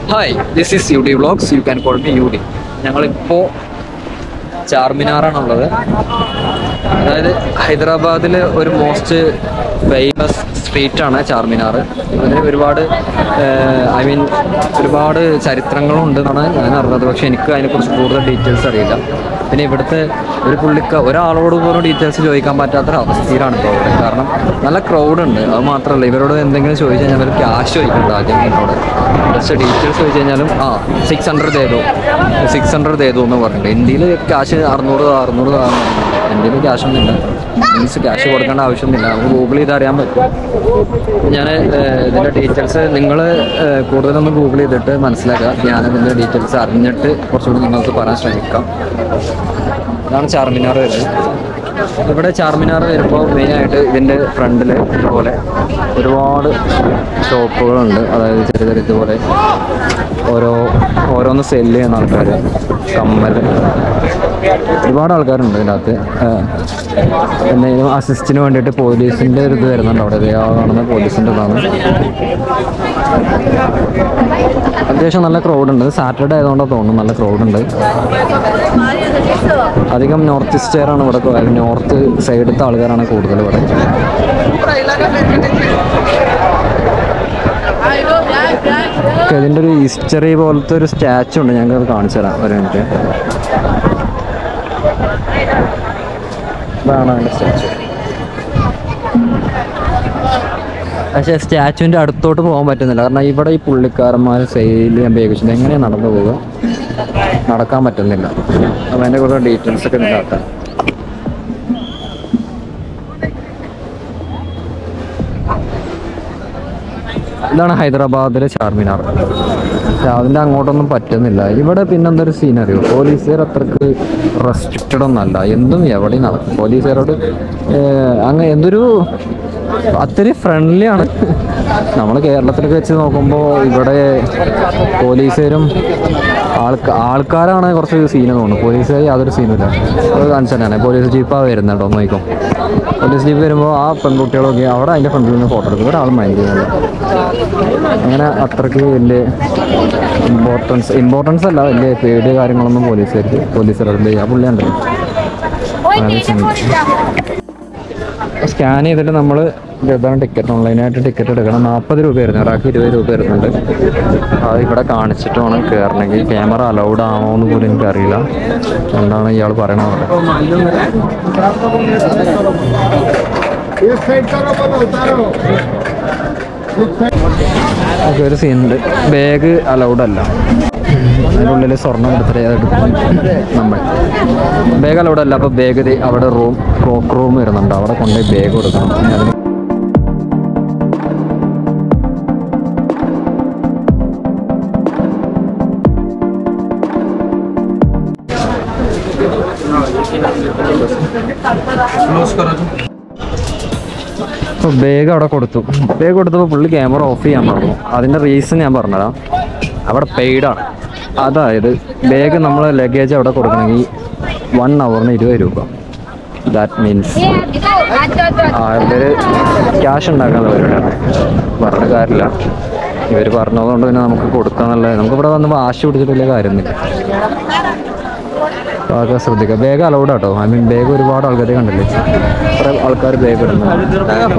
Hi this is U D vlogs you can call me U D ഞങ്ങളിപ്പോൾ ചാർമിനാറാണുള്ളത് അതായത് ഹൈദരാബാദിൽ ഒരു മോസ്റ്റ് ഫേമസ് സ്ട്രീറ്റ് ആണ് ചാർമിനാർ അതിന് ഒരുപാട് ഐ മീൻ ഒരുപാട് ചരിത്രങ്ങളുണ്ട് എന്നാണ് ഞാൻ അറിഞ്ഞത് പക്ഷെ എനിക്ക് അതിനെക്കുറിച്ച് കൂടുതൽ ഡീറ്റെയിൽസ് അറിയില്ല പിന്നെ ഇവിടുത്തെ ഒരു പുള്ളിക്ക ഒരാളോട് പോലും ഡീറ്റെയിൽസ് ചോദിക്കാൻ പറ്റാത്തൊരു അവസ്ഥയിലാണ് ഇപ്പോൾ ഇവിടെ കാരണം നല്ല ക്രൗഡ് ഉണ്ട് അത് മാത്രമല്ല ഇവരോട് എന്തെങ്കിലും ചോദിച്ചു കഴിഞ്ഞാൽ അവർ ക്യാഷ് ചോദിക്കുന്നുണ്ട് ആദ്യം എന്നോട് ജസ്റ്റ് ഡീറ്റെയിൽസ് ചോദിച്ചു കഴിഞ്ഞാലും ആ സിക്സ് ഹൺഡ്രഡ് ചെയ്തു സിക്സ് ഹൺഡ്രഡ് ചെയ്തു എന്ന് പറഞ്ഞിട്ടുണ്ട് ഇന്ത്യയിൽ ക്യാഷ് അറുന്നൂറ് അറുന്നൂറ് ഇന്ത്യയിൽ ക്യാഷ് ഒന്നുമില്ല മീൻസ് ക്യാഷ് കൊടുക്കേണ്ട ആവശ്യമൊന്നുമില്ല നമുക്ക് ഗൂഗിൾ ചെയ്ത് അറിയാൻ പറ്റും ഞാൻ ഇതിൻ്റെ ഡീറ്റെയിൽസ് നിങ്ങൾ കൂടുതലൊന്ന് ഗൂഗിൾ ചെയ്തിട്ട് മനസ്സിലാക്കുക ഞാൻ ഇതിൻ്റെ ഡീറ്റെയിൽസ് അറിഞ്ഞിട്ട് കുറച്ചുകൂടി നിങ്ങൾക്ക് പറയാൻ ശ്രമിക്കാം ഇതാണ് ചാർമിനാർ വരുന്നത് ഇവിടെ ചാർമിനാർ വരുമ്പോൾ മെയിനായിട്ട് ഇതിൻ്റെ ഫ്രണ്ടിൽ ഇതുപോലെ ഒരുപാട് ഷോപ്പുകളുണ്ട് അതായത് ചെറിയ ചെറിയ ഇതുപോലെ ഓരോ ഓരോന്ന് സെല്ല് ചെയ്യുന്ന ആൾക്കാർ കമ്മൽ ഒരുപാട് ആൾക്കാരുണ്ട് ഇതിനകത്ത് എന്തെങ്കിലും അസിസ്റ്റിന് വേണ്ടിയിട്ട് പോലീസിൻ്റെ ഒരു ഇത് വരുന്നുണ്ട് അവിടെ ദേ ആ കാണുന്ന പോലീസിൻ്റെ ഇതാണ് അത്യാവശ്യം നല്ല ക്രൗഡ് ഉണ്ട് സാറ്റർഡേ ആയതുകൊണ്ടാണ് തോന്നുന്നു നല്ല ക്രൗഡ് ഉണ്ട് അധികം നോർത്ത് ഈസ്റ്റേറാണ് ഇവിടെ കു- നോർത്ത് സൈഡത്തെ ആൾക്കാരാണ് കൂടുതൽ ഇവിടെ ഓക്കെ, ഇതിൻ്റെ ഒരു ഹിസ്റ്ററി പോലത്തെ ഒരു സ്റ്റാച്ചു ഉണ്ട് ഞങ്ങൾക്ക് അത് കാണിച്ചു തരാം ഒരു മിനിറ്റ് ഇതാണ് അതിൻ്റെ സ്റ്റാച്ചു പക്ഷേ സ്റ്റാച്ചുവിൻ്റെ അടുത്തോട്ട് പോകാൻ പറ്റുന്നില്ല കാരണം ഇവിടെ ഈ പുള്ളിക്കാരന്മാർ സെയിൽ ചെയ്യാൻ ഉപയോഗിച്ചിട്ട് എങ്ങനെയാണ് നടന്നു പോകുക നടക്കാൻ പറ്റുന്നില്ല അപ്പോൾ അതിൻ്റെ കുറേ ഡീറ്റെയിൽസ് ഒക്കെ ഉണ്ടാക്കാം ഇതാണ് ഹൈദരാബാദിലെ ചാർമിനാർ പക്ഷെ അതിൻ്റെ അങ്ങോട്ടൊന്നും പറ്റുന്നില്ല ഇവിടെ പിന്നെ എന്തൊരു സീൻ അറിയോ പോലീസുകാർ അത്രക്ക് റെസ്ട്രിക്റ്റഡ് ഒന്നല്ല എന്തും എവിടെയും നടക്കും പോലീസുകാരോട് ഏഹ്, അങ്ങ് എന്തൊരു അത്രയും ഫ്രണ്ട്ലി ആണ് നമ്മൾ കേരളത്തിലൊക്കെ വെച്ച് നോക്കുമ്പോൾ ഇവിടെ പോലീസുകാരും ആൾക്കാ ആൾക്കാരാണ് കുറച്ച് സീന് തോന്നുന്നു പോലീസുകാർ യാതൊരു സീനുമില്ല അത് കാണിച്ചു തന്നെയാണ് പോലീസ് ജീപ്പാണ് വരുന്നത് കേട്ടോ നോക്കും പോലീസ് ജീപ്പ് വരുമ്പോൾ ആ പെൺകുട്ടികളൊക്കെ അവിടെ അതിൻ്റെ ഫ്രണ്ടിൽ നിന്ന് ഫോട്ടോ എടുക്കും ഒരാളും മൈൻഡ് ചെയ്യുന്നില്ല അങ്ങനെ അത്രയ്ക്ക് വലിയ ഇമ്പോർട്ടൻസ് ഇമ്പോർട്ടൻസ് അല്ല വലിയ പേടിയ കാര്യങ്ങളൊന്നും പോലീസുകാർക്ക് പോലീസുകാരുടെ ആ പുള്ളിയുണ്ട് സ്കാൻ ചെയ്തിട്ട് നമ്മൾ ഇതാണ് ടിക്കറ്റ് ഓൺലൈനായിട്ട് ടിക്കറ്റ് എടുക്കണം നാൽപ്പത് രൂപ വരുന്നു ഒരാൾക്ക് ഇരുപത് രൂപ വരുന്നുണ്ട് അത് ഇവിടെ കാണിച്ചിട്ട് വേണം കയറണമെങ്കിൽ ക്യാമറ അലൗഡ് ആണോ എന്ന് പോലും എനിക്കറിയില്ല എന്താണ് ഇയാൾ പറയണത് ഒക്കെ ഒരു സീനുണ്ട് ബാഗ് അലൗഡ് അല്ല അതിൻ്റെ ഉള്ളിൽ സ്വർണം എടുത്തിട്ട് എടുക്കും നമ്മൾ ബാഗ് അലൗഡ് അല്ല അപ്പോൾ ബാഗ് അവിടെ റൂം ക്ലോക്ക് റൂം വരുന്നുണ്ട് അവിടെ കൊണ്ടുപോയി ബാഗ് കൊടുക്കണം ഇനി അതിന് അപ്പോൾ ബാഗ് അവിടെ കൊടുത്തു ബാഗ് കൊടുത്തപ്പോൾ പുള്ളി ക്യാമറ ഓഫ് ചെയ്യാൻ പറഞ്ഞു അതിൻ്റെ റീസൺ ഞാൻ പറഞ്ഞുതരാം അവിടെ പെയ്ഡാണ് അതായത് ബാഗ് നമ്മൾ ലഗേജ് അവിടെ കൊടുക്കണമെങ്കിൽ വൺ അവറിന് ഇരുപത് രൂപ ദാറ്റ് മീൻസ് ഇവർ ക്യാഷ് ഉണ്ടാക്കാൻ പരിപാടിയാണ് പറഞ്ഞ കാര്യമില്ല ഇവർ പറഞ്ഞതുകൊണ്ട് പിന്നെ നമുക്ക് കൊടുക്കാന്നുള്ളത് നമുക്കിവിടെ വന്ന് വാശി പിടിച്ചിട്ട് വലിയ കാര്യമൊന്നുമില്ല അപ്പോൾ അതൊക്കെ ശ്രദ്ധിക്കുക bag allowed auto I mean bag ഒരുപാട് ആൾക്കാരെ കണ്ടില്ലേ കുറേ ആൾക്കാർ ബാഗ് ഇടുന്നുണ്ട്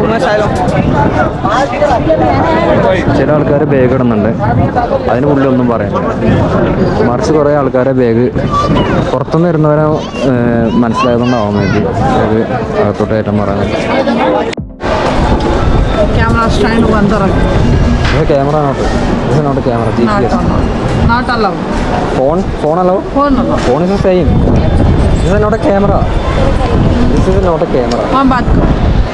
ചില ആൾക്കാർ ബാഗ് ഇടുന്നുണ്ട് അതിന് ഉള്ളിൽ ഒന്നും പറയാനില്ല മറിച്ച് കുറേ ആൾക്കാരെ ബാഗ് പുറത്തുനിന്ന് വരുന്നവരെ ഏഹ്, മനസ്സിലായതുകൊണ്ടാവാൻ വേണ്ടി ബാഗ് അകത്തോട്ട് കയറ്റം പറയുന്നത് Camera stand one direct. Camera not not camera G Not P S allowed. Not allowed. Phone phone allow Phone allowed. Phone is same this is not a camera this is not a camera One baat karo.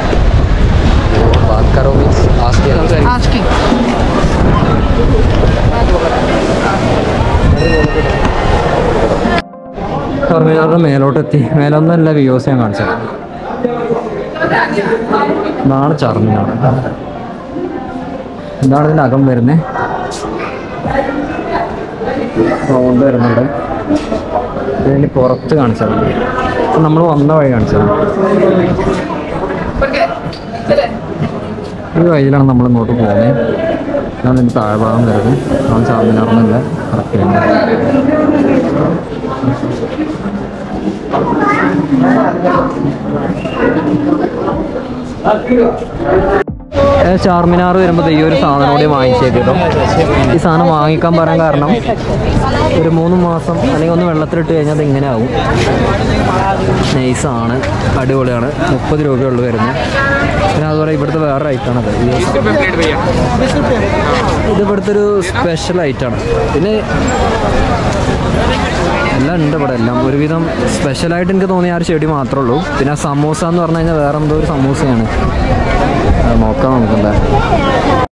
बात करो means ask Asking. ടെർമിനാറിന്റെ മേലോട്ടെത്തി മേലൊന്നല്ല views ഞാൻ കാണിച്ചത് ഇതാണ് ചർമിനാർ എന്താണ് ഇതിൻ്റെ അകം വരുന്നത് റൗണ്ട് വരുന്നുണ്ട് ഇതിന് പുറത്ത് കാണിച്ചത് നമ്മൾ വന്ന വഴി കാണിച്ചത് ഈ വഴിയിലാണ് നമ്മൾ ഇങ്ങോട്ട് പോകുന്നത് ഇതാണ് ഇതിൻ്റെ താഴ്ഭാഗം വരുന്നത് ആ ചാർമിനാറിനല്ല കറക്റ്റ് ചാർമിനാർ വരുമ്പോൾ ഈ ഒരു സാധനം കൂടി വാങ്ങിച്ചേക്കിട്ടോ ഈ സാധനം വാങ്ങിക്കാൻ പറയാൻ കാരണം ഒരു മൂന്ന് മാസം അല്ലെങ്കിൽ ഒന്ന് വെള്ളത്തിലിട്ട് കഴിഞ്ഞാൽ അത് ഇങ്ങനെ ആവും നൈസാണ് അടിപൊളിയാണ് മുപ്പത് രൂപയുള്ളൂ വരുന്നത് പിന്നെ അതുപോലെ ഇവിടുത്തെ വേറെ ഐറ്റാണത് ഇത് ഇവിടുത്തെ ഒരു സ്പെഷ്യൽ ഐറ്റാണ് പിന്നെ എല്ലാം ഉണ്ട് ഇവിടെ എല്ലാം ഒരുവിധം സ്പെഷ്യലായിട്ട് എനിക്ക് തോന്നിയ ആ ഒരു ചെടി മാത്രമേ ഉള്ളൂ പിന്നെ സമൂസ എന്ന് പറഞ്ഞു കഴിഞ്ഞാൽ വേറെ എന്തോ ഒരു സമൂസയാണ് അത് നോക്കാം നമുക്കെന്താ